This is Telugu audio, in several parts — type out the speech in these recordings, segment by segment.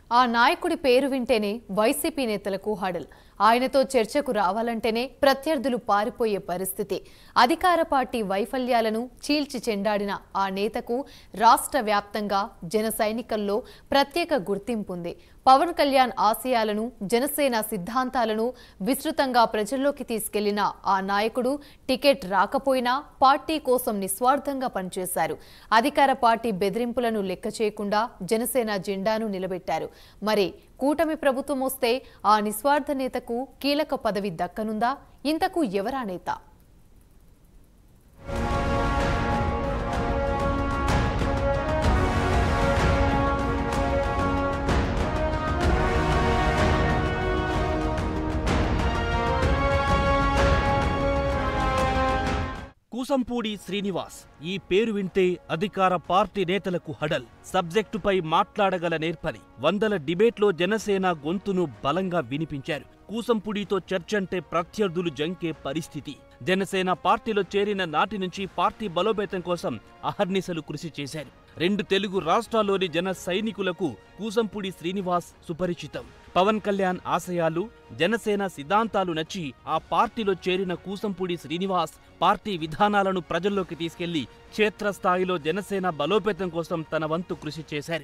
ఆ నాయకుడి పేరు వింటేనే వైసీపీ నేతలకు హడల్ ఆయనతో చర్చకు రావాలంటేనే ప్రత్యర్థులు పారిపోయే పరిస్థితి అధికార పార్టీ వైఫల్యాలను చీల్చి చెండాడిన ఆ నేతకు రాష్ట్ర వ్యాప్తంగా జన సైనికుల్లో ప్రత్యేక గుర్తింపు ఉంది పవన్ కళ్యాణ్ ఆశయాలను జనసేన సిద్ధాంతాలను విస్తృతంగా ప్రజల్లోకి తీసుకెళ్లిన ఆ నాయకుడు టికెట్ రాకపోయినా పార్టీ కోసం నిస్వార్థంగా పనిచేశారు అధికార పార్టీ బెదిరింపులను లెక్క చేయకుండా జనసేన జెండాను నిలబెట్టారు మరి కూటమి ప్రభుత్వం వస్తే ఆ నిస్వార్థ నేతకు కీలక పదవి దక్కనుందా ఇంతకు ఎవరా నేత కూసంపూడి శ్రీనివాస్ ఈ పేరు వింటే అధికార పార్టీ నేతలకు హడల్ సబ్జెక్టుపై మాట్లాడగల నేర్పరి వందల డిబేట్లో జనసేన గొంతును బలంగా వినిపించారు కూసంపూడితో చర్చంటే ప్రత్యర్థులు జంకే పరిస్థితి జనసేన పార్టీలో చేరిన నాటి నుంచి పార్టీ బలోపేతం కోసం అహర్నిశలు కృషి చేశారు రెండు తెలుగు రాష్ట్రాల్లోని జన సైనికులకు కూసంపూడి శ్రీనివాస్ సుపరిచితం పవన్ కళ్యాణ్ ఆశయాలు జనసేన సిద్ధాంతాలు నచ్చి ఆ పార్టీలో చేరిన కూసంపూడి శ్రీనివాస్ పార్టీ విధానాలను ప్రజల్లోకి తీసుకెళ్లి క్షేత్రస్థాయిలో జనసేన బలోపేతం కోసం తన వంతు కృషి చేశారు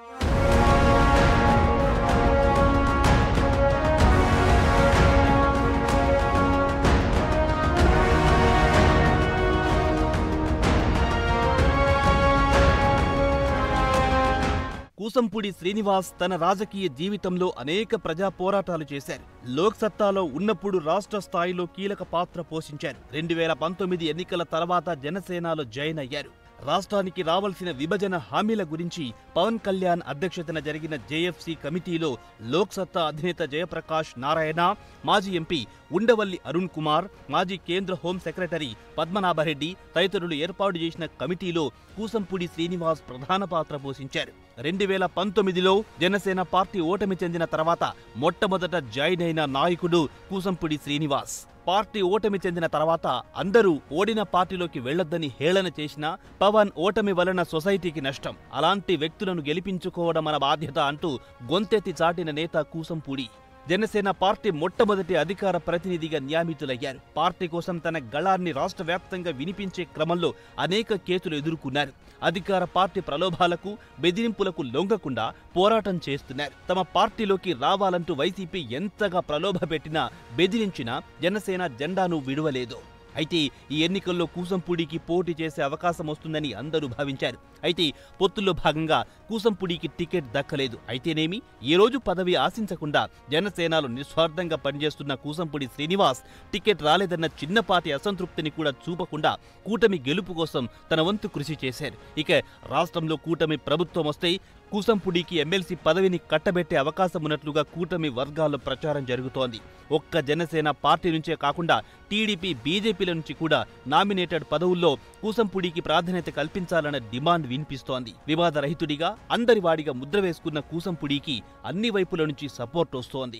కూసంపూడి శ్రీనివాస్ తన రాజకీయ జీవితంలో అనేక ప్రజా పోరాటాలు చేశారు లోక్సత్తాలో ఉన్నప్పుడు రాష్ట్ర స్థాయిలో కీలక పాత్ర పోషించారు రెండు వేల పంతొమ్మిది ఎన్నికల తర్వాత జనసేనలో జాయిన్ అయ్యారు రాష్ట్రానికి రావాల్సిన విభజన హామీల గురించి పవన్ కళ్యాణ్ అధ్యక్షతన జరిగిన జేఎఫ్సీ కమిటీలో లోక్సత్తా అధినేత జయప్రకాష్ నారాయణ మాజీ ఎంపీ ఉండవల్లి అరుణ్ కుమార్ మాజీ కేంద్ర హోం సెక్రటరీ పద్మనాభరెడ్డి తదితరులు ఏర్పాటు చేసిన కమిటీలో కూసంపూడి శ్రీనివాస్ ప్రధాన పాత్ర పోషించారు రెండు వేల పంతొమ్మిదిలో జనసేన పార్టీ ఓటమి చెందిన తర్వాత మొట్టమొదట జాయిన్ అయిన నాయకుడు కూసంపూడి శ్రీనివాస్ పార్టీ ఓటమి చెందిన తర్వాత అందరూ ఓడిన పార్టీలోకి వెళ్లొద్దని హేళన చేసినా పవన్ ఓటమి వలన సొసైటీకి నష్టం అలాంటి వ్యక్తులను గెలిపించుకోవడం మన బాధ్యత అంటూ గొంతెత్తి చాటిన నేత కూసంపూడి జనసేన పార్టీ మొట్టమొదటి అధికార ప్రతినిధిగా నియమితులయ్యారు పార్టీ కోసం తన గళాన్ని రాష్ట్ర వ్యాప్తంగా వినిపించే క్రమంలో అనేక కేసులు ఎదుర్కొన్నారు అధికార పార్టీ ప్రలోభాలకు బెదిరింపులకు లొంగకుండా పోరాటం చేస్తున్నారు తమ పార్టీలోకి రావాలంటూ వైసీపీ ఎంతగా ప్రలోభ పెట్టినా బెదిరించినా జనసేన జెండాను విడువలేదు అయితే ఈ ఎన్నికల్లో కూసంపూడికి పోటీ చేసే అవకాశం వస్తుందని అందరూ భావించారు అయితే పొత్తుల్లో భాగంగా కూసంపూడికి టికెట్ దక్కలేదు అయితేనేమి ఈ రోజు పదవి ఆశించకుండా జనసేనలో నిస్వార్థంగా పనిచేస్తున్న కూసంపూడి శ్రీనివాస్ టికెట్ రాలేదన్న చిన్నపాటి అసంతృప్తిని కూడా చూపకుండా కూటమి గెలుపు కోసం తన వంతు కృషి చేశారు ఇక రాష్ట్రంలో కూటమి ప్రభుత్వం వస్తే కూసంపుడికి ఎమ్మెల్సీ పదవిని కట్టబెట్టే అవకాశం ఉన్నట్లుగా కూటమి వర్గాల్లో ప్రచారం జరుగుతోంది ఒక్క జనసేన పార్టీ నుంచే కాకుండా టీడీపీ బీజేపీల నుంచి కూడా నామినేటెడ్ పదవుల్లో కూసంపుడికి ప్రాధాన్యత కల్పించాలన్న డిమాండ్ వినిపిస్తోంది వివాదరహితుడిగా అందరి వాడిగా ముద్ర వేసుకున్న కూసంపుడికి అన్ని వైపుల నుంచి సపోర్ట్ వస్తోంది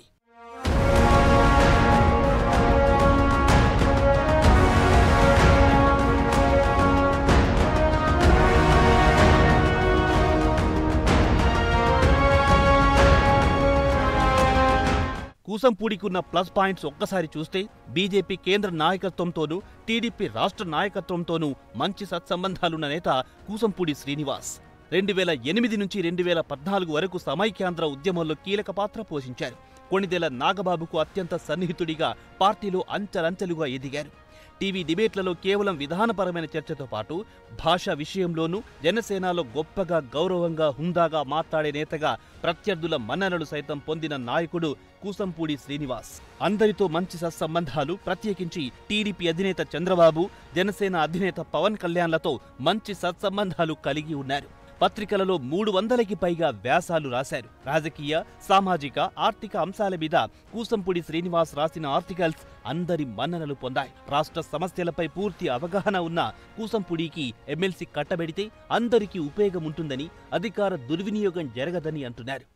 కూసంపూడికున్న ప్లస్ పాయింట్స్ ఒక్కసారి చూస్తే బీజేపీ కేంద్ర నాయకత్వంతోనూ టీడీపీ రాష్ట్ర నాయకత్వంతోనూ మంచి సత్సంబంధాలున్న నేత కూసంపూడి శ్రీనివాస్ రెండు వేల ఎనిమిది నుంచి రెండు వేల పద్నాలుగు వరకు సమైక్యాంధ్ర ఉద్యమంలో కీలక పాత్ర పోషించారు కొణిదెల నాగబాబుకు అత్యంత సన్నిహితుడిగా పార్టీలో అంచెలంచెలుగా ఎదిగారు టీవీ డిబేట్లలో కేవలం విధానపరమైన చర్చతో పాటు భాష విషయంలోనూ జనసేనలో గొప్పగా గౌరవంగా హుందాగా మాట్లాడే నేతగా ప్రత్యర్థుల మన్ననలు సైతం పొందిన నాయకుడు కూసంపూడి శ్రీనివాస్ అందరితో మంచి సత్సంబంధాలు ప్రత్యేకించి టీడీపీ అధినేత చంద్రబాబు జనసేన అధినేత పవన్ కళ్యాణ్లతో మంచి సత్సంబంధాలు కలిగి ఉన్నారు పత్రికలలో మూడు వందలకి పైగా వ్యాసాలు రాశారు రాజకీయ సామాజిక ఆర్థిక అంశాల మీద కూసంపూడి శ్రీనివాస్ రాసిన ఆర్టికల్స్ అందరి మన్ననలు పొందాయి రాష్ట్ర సమస్యలపై పూర్తి అవగాహన ఉన్న కూసంపూడికి ఎమ్మెల్సీ కట్టబెడితే అందరికీ ఉపయోగం ఉంటుందని అధికార దుర్వినియోగం జరగదని అంటున్నారు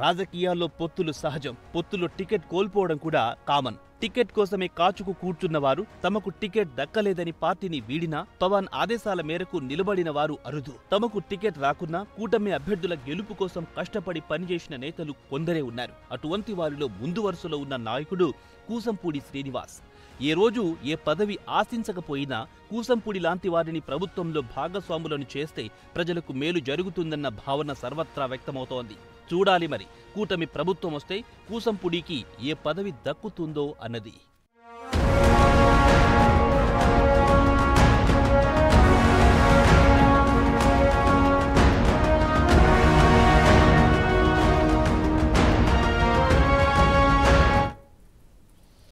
రాజకీయాల్లో పొత్తులు సహజం పొత్తులో టికెట్ కోల్పోవడం కూడా కామన్ టికెట్ కోసమే కాచుకు కూర్చున్నవారు తమకు టికెట్ దక్కలేదని పార్టీని వీడినా పవన్ ఆదేశాల మేరకు నిలబడిన వారు అరుదు తమకు టికెట్ రాకున్నా కూటమి అభ్యర్థుల గెలుపు కోసం కష్టపడి పనిచేసిన నేతలు కొందరే ఉన్నారు అటువంటి వారిలో ముందు వరుసలో ఉన్న నాయకుడు కూసంపూడి శ్రీనివాస్ ఏ రోజు ఏ పదవి ఆశించకపోయినా కూసంపూడి లాంటి వారిని ప్రభుత్వంలో భాగస్వాములను చేస్తే ప్రజలకు మేలు జరుగుతుందన్న భావన సర్వత్రా వ్యక్తమవుతోంది చూడాలి మరి కూటమి ప్రభుత్వం వస్తే కూసంపుడికి ఏ పదవి దక్కుతుందో అన్నది